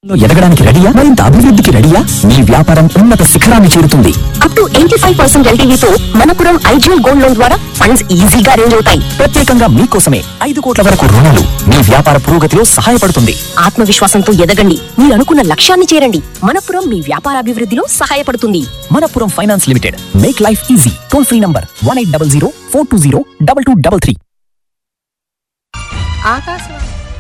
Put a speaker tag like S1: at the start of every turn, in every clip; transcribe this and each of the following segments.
S1: లో ఎదగడానికి రెడీయా మరింత అభివృద్ధికి రెడీయా మీ వ్యాపారం ఉన్నత శిఖరాన్ని చేరుతుంది
S2: up to eighty five percent ఎల్టీవీతో మనపురం ఐజిఎల్ గోల్డ్ లోన్ ద్వారా ఫండ్స్ ఈజీగా అరేంజ్ అవుతాయి
S1: ప్రత్యేకంగా మీకోసమే ఐదు కోట్ల వరకు రుణాలు మీ వ్యాపార పురోగతిలో సహాయపడుతుంది
S2: ఆత్మవిశ్వాసంతో ఎదగండి మీరు అనుకున్న లక్ష్యాన్ని చేరండి మనపురం మీ వ్యాపార అభివృద్ధిలో సహాయపడుతుంది
S1: Manappuram finance limited make life easy toll free number one eight double zero four two zero double two double three
S3: Akashvani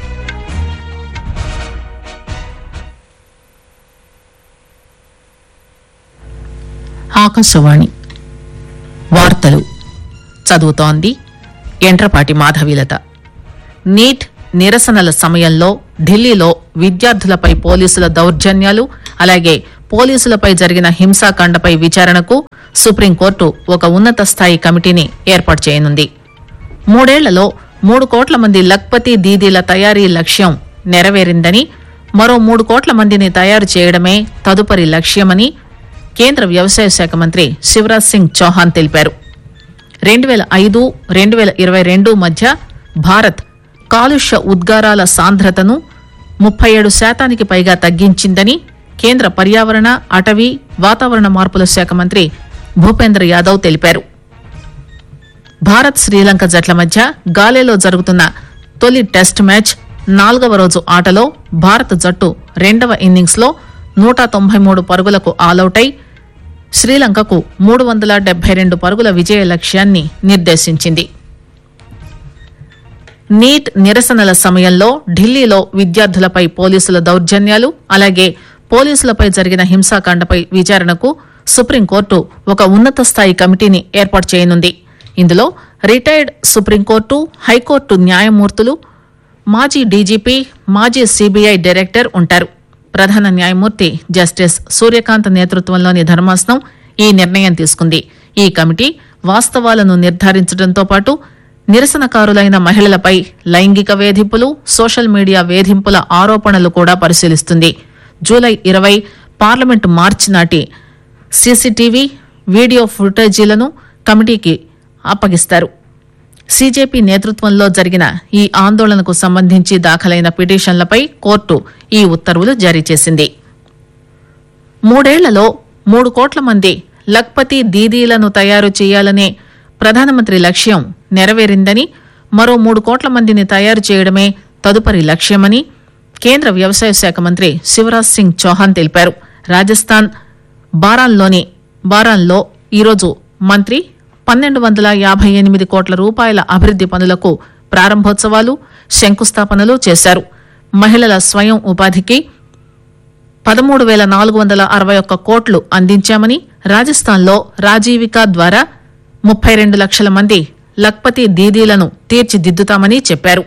S3: Akashvani వార్తలు చదువుతోంది ఎంట్రపాటి మాధవీలత నీట్ నిరసనల సమయంలో ఢిల్లీలో విద్యార్థులపై పోలీసుల దౌర్జన్యాలు అలాగే పోలీసులపై జరిగిన హింసాకాండపై విచారణకు సుప్రీంకోర్టు ఒక ఉన్నత స్థాయి కమిటీని ఏర్పాటు చేయనుంది మూడేళ్లలో మూడు కోట్ల మంది లక్పతి దీదీల తయారీ లక్ష్యం నెరవేరిందని మరో మూడు కోట్ల మందిని తయారు చేయడమే తదుపరి లక్ష్యమని కేంద్ర వ్యవసాయ శాఖ మంత్రి శివరాజ్ సింగ్ చౌహాన్ తెలిపారు రెండు వేల ఐదు రెండు వేల ఇరవై రెండు మధ్య భారత్ కాలుష్య ఉద్గారాల సాంద్రతను ముప్పై ఏడు శాతానికి పైగా తగ్గించిందని కేంద్ర పర్యావరణ అటవీ వాతావరణ మార్పుల శాఖ మంత్రి భూపేంద్ర యాదవ్ తెలిపారు భారత్ శ్రీలంక జట్ల మధ్య గాలేలో జరుగుతున్న తొలి టెస్ట్ మ్యాచ్ నాలుగవ రోజు ఆటలో భారత జట్టు రెండవ ఇన్నింగ్స్లో నూట తొంభై మూడు పరుగులకు ఆలౌటై శ్రీలంకకు మూడు వందల డెబ్బై రెండు పరుగుల విజయ లక్ష్యాన్ని నిర్దేశించింది నీట్ నిరసనల సమయంలో ఢిల్లీలో విద్యార్థులపై పోలీసుల దౌర్జన్యాలు అలాగే పోలీసులపై జరిగిన హింసాకాండపై విచారణకు సుప్రీంకోర్టు ఒక ఉన్నత స్థాయి కమిటీని ఏర్పాటు చేయనుంది ఇందులో రిటైర్డ్ సుప్రీంకోర్టు హైకోర్టు న్యాయమూర్తులు మాజీ డీజీపీ మాజీ సీబీఐ డైరెక్టర్ ఉంటారు ప్రధాన న్యాయమూర్తి జస్టిస్ సూర్యకాంత్ నేతృత్వంలోని ధర్మాసనం ఈ నిర్ణయం తీసుకుంది ఈ కమిటీ వాస్తవాలను నిర్ధారించడంతో పాటు నిరసనకారులైన మహిళలపై లైంగిక వేధింపులు సోషల్ మీడియా వేధింపుల ఆరోపణలు కూడా పరిశీలిస్తుంది జూలై ఇరవై పార్లమెంటు మార్చి నాటి సీసీటీవీ వీడియో ఫుటేజీలను కమిటీకి అప్పగిస్తారు సీజేపీ నేతృత్వంలో జరిగిన ఈ ఆందోళనకు సంబంధించి దాఖలైన పిటిషన్లపై కోర్టు ఈ ఉత్తర్వులు జారీ చేసింది మూడేళ్లలో మూడు కోట్ల మంది లక్పతి దీదీలను తయారు చేయాలనే ప్రధానమంత్రి లక్ష్యం నెరవేరిందని మరో మూడు కోట్ల మందిని తయారు చేయడమే తదుపరి లక్ష్యమని కేంద్ర వ్యవసాయ శాఖ మంత్రి శివరాజ్ సింగ్ చౌహాన్ తెలిపారు రాజస్థాన్ బారాన్లోని బారాన్లో ఈరోజు మంత్రి పన్నెండు వందల యాభై ఎనిమిది కోట్ల రూపాయల అభివృద్ది పనులకు ప్రారంభోత్సవాలు శంకుస్థాపనలు చేశారు మహిళల స్వయం ఉపాధికి పదమూడు వేల నాలుగు వందల అరవై ఒక్క కోట్లు అందించామని రాజస్థాన్లో రాజీవిక ద్వారా ముప్పై రెండు లక్షల మంది లక్పతి దీదీలను తీర్చిదిద్దుతామని చెప్పారు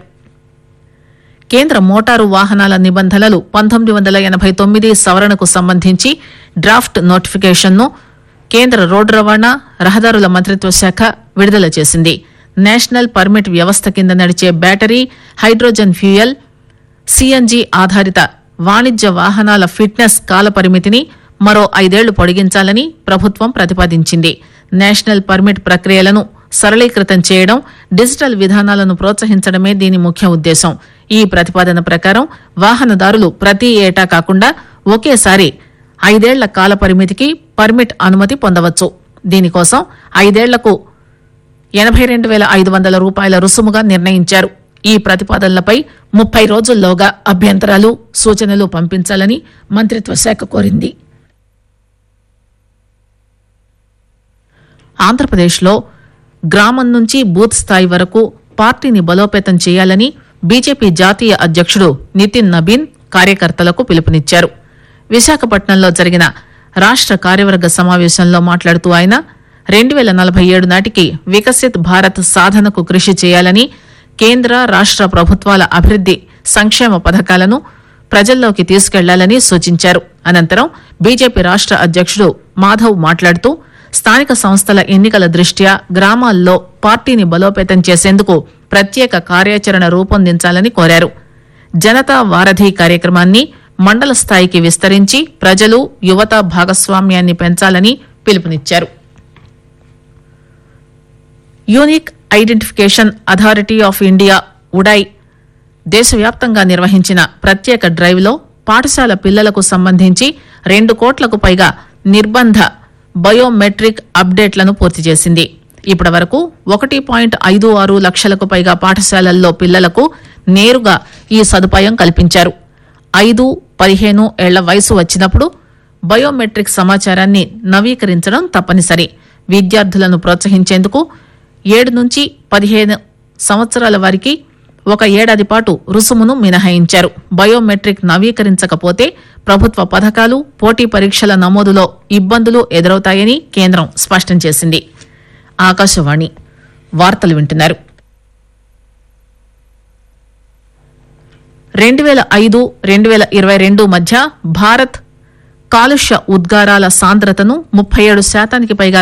S3: కేంద్ర మోటారు వాహనాల నిబంధనలు పంతొమ్మిది వందల ఎనభై తొమ్మిది సవరణకు సంబంధించి డ్రాఫ్ట్ నోటిఫికేషన్ను కేంద్ర రోడ్డు రవాణా రహదారుల మంత్రిత్వ శాఖ విడుదల చేసింది నేషనల్ పర్మిట్ వ్యవస్థ కింద నడిచే బ్యాటరీ హైడ్రోజన్ ఫ్యూయల్ సీఎన్జీ ఆధారిత వాణిజ్య వాహనాల ఫిట్నెస్ కాల పరిమితిని మరో ఐదేళ్లు పొడిగించాలని ప్రభుత్వం ప్రతిపాదించింది నేషనల్ పర్మిట్ ప్రక్రియలను సరళీకృతం చేయడం డిజిటల్ విధానాలను ప్రోత్సహించడమే దీని ముఖ్య ఉద్దేశం ఈ ప్రతిపాదన ప్రకారం వాహనదారులు ప్రతి ఏటా కాకుండా ఒకేసారి ఐదేళ్ల కాల పరిమితికి పర్మిట్ అనుమతి పొందవచ్చు దీనికోసం ఐదేళ్లకు ఎనభై రెండు వేల ఐదు వందల రూపాయల రుసుముగా నిర్ణయించారు ఈ ప్రతిపాదనలపై ముప్పై రోజుల్లోగా అభ్యంతరాలు సూచనలు పంపించాలని మంత్రిత్వ శాఖ కోరింది ఆంధ్రప్రదేశ్లో గ్రామం నుంచి బూత్ స్థాయి వరకు పార్టీని బలోపేతం చేయాలని బీజేపీ జాతీయ అధ్యక్షుడు నితిన్ నబీన్ కార్యకర్తలకు పిలుపునిచ్చారు విశాఖపట్నంలో జరిగిన రాష్ట కార్యవర్గ సమావేశంలో మాట్లాడుతూ ఆయన రెండు వేల నలభై ఏడు నాటికి వికసిత్ భారత్ సాధనకు కృషి చేయాలని కేంద్ర రాష్ట ప్రభుత్వాల అభివృద్ది సంక్షేమ పథకాలను ప్రజల్లోకి తీసుకెళ్లాలని సూచించారు అనంతరం బీజేపీ రాష్ట అధ్యక్షుడు మాధవ్ మాట్లాడుతూ స్థానిక సంస్థల ఎన్నికల దృష్ట్యా గ్రామాల్లో పార్టీని బలోపేతం చేసేందుకు ప్రత్యేక కార్యాచరణ రూపొందించాలని కోరారు జనతా వారధి కార్యక్రమాన్ని మండల స్థాయికి విస్తరించి ప్రజలు యువత భాగస్వామ్యాన్ని పెంచాలని పిలుపునిచ్చారు unique identification authority of India UIDAI దేశవ్యాప్తంగా నిర్వహించిన ప్రత్యేక డ్రైవ్లో పాఠశాల పిల్లలకు సంబంధించి రెండు కోట్లకు పైగా నిర్బంధ బయోమెట్రిక్ అప్డేట్లను పూర్తి చేసింది ఇప్పటి వరకు ఒకటి పాయింట్ ఐదు ఆరు లక్షలకు పైగా పాఠశాలల్లో పిల్లలకు నేరుగా ఈ సదుపాయం కల్పించారు ఐదు పదిహేను ఏళ్ల వయసు వచ్చినప్పుడు బయోమెట్రిక్ సమాచారాన్ని నవీకరించడం తప్పనిసరి విద్యార్థులను ప్రోత్సహించేందుకు ఏడు నుంచి పదిహేను సంవత్సరాల వారికి ఒక ఏడాది పాటు రుసుమును మినహాయించారు బయోమెట్రిక్ నవీకరించకపోతే ప్రభుత్వ పథకాలు పోటీ పరీక్షల నమోదులో ఇబ్బందులు ఎదురవుతాయని కేంద్రం స్పష్టం చేసింది ఆకాశవాణి వార్తలు వింటున్నారు రెండు వేల ఐదు రెండు వేల ఇరవై రెండు మధ్య భారత్ కాలుష్య ఉద్గారాల సాంద్రతను ముప్పై ఏడు శాతానికి పైగా